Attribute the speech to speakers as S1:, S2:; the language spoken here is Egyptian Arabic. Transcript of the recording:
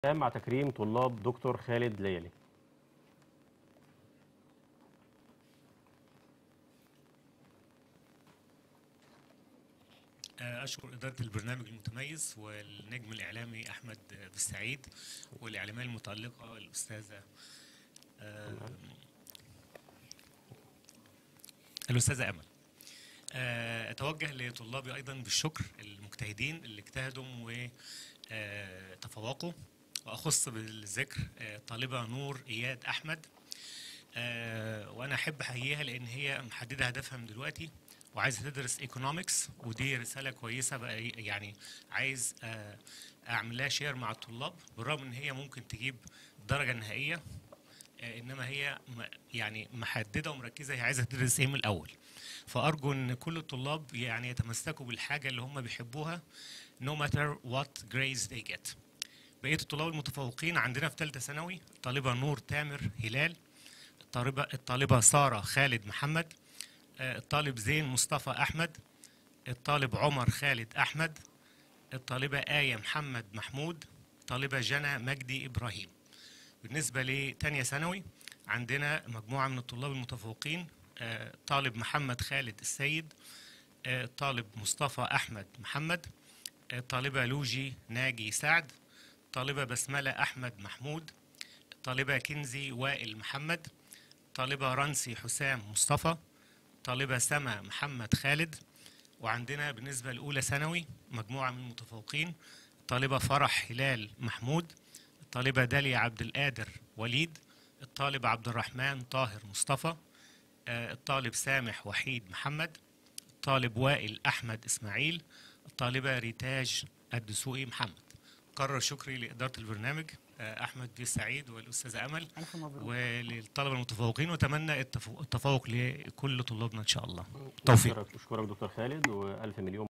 S1: مع تكريم طلاب دكتور خالد ليالي
S2: أشكر إدارة البرنامج المتميز والنجم الإعلامي أحمد بالسعيد والإعلامية المتألقة الأستاذة آه، الأستاذة أمل آه، أتوجه لطلابي أيضا بالشكر المجتهدين اللي اجتهدوا وتفوقوا وأخص بالذكر آه، طالبة نور إياد أحمد آه، وأنا أحب أحييها لأن هي محددة هدفها من دلوقتي وعايزه تدرس ايكونومكس ودي رساله كويسه بقى يعني عايز آه، اعمل لها شير مع الطلاب بالرغم ان هي ممكن تجيب الدرجه النهائيه آه، انما هي م- يعني محدده ومركزه هي عايزه تدرس ايه من الاول فارجو ان كل الطلاب يعني يتمسكوا بالحاجه اللي هم بيحبوها no matter what grades they get بقيه الطلاب المتفوقين عندنا في ثالثه ثانوي الطالبه نور تامر هلال الطالبه الطالبه ساره خالد محمد آه، الطالب زين مصطفى أحمد الطالب عمر خالد أحمد الطالبة آية محمد محمود الطالبة جنى مجدي إبراهيم بالنسبة لتانية ثانوي عندنا مجموعة من الطلاب المتفوقين آه، طالب محمد خالد السيد آه، الطالب مصطفى أحمد محمد الطالبة لوجي ناجي سعد الطالبة بسملة أحمد محمود الطالبة كنزي وائل محمد الطالبة رنسي حسام مصطفى طالبة سما محمد خالد وعندنا بالنسبة لأولى ثانوي مجموعة من المتفوقين الطالبة فرح هلال محمود الطالبة داليا عبد القادر وليد الطالب عبد الرحمن طاهر مصطفى آه، الطالب سامح وحيد محمد الطالب وائل أحمد إسماعيل الطالبة ريتاج الدسوقي محمد كرر شكري لإدارة البرنامج آه، أحمد بن سعيد والأستاذة أمل
S3: ألف مبروك
S2: وللطلبة المتفوقين وأتمنى التفو- التفوق لكل طلابنا إن شاء الله توفيق
S1: أشكرك أشكرك دكتور خالد وألف مليون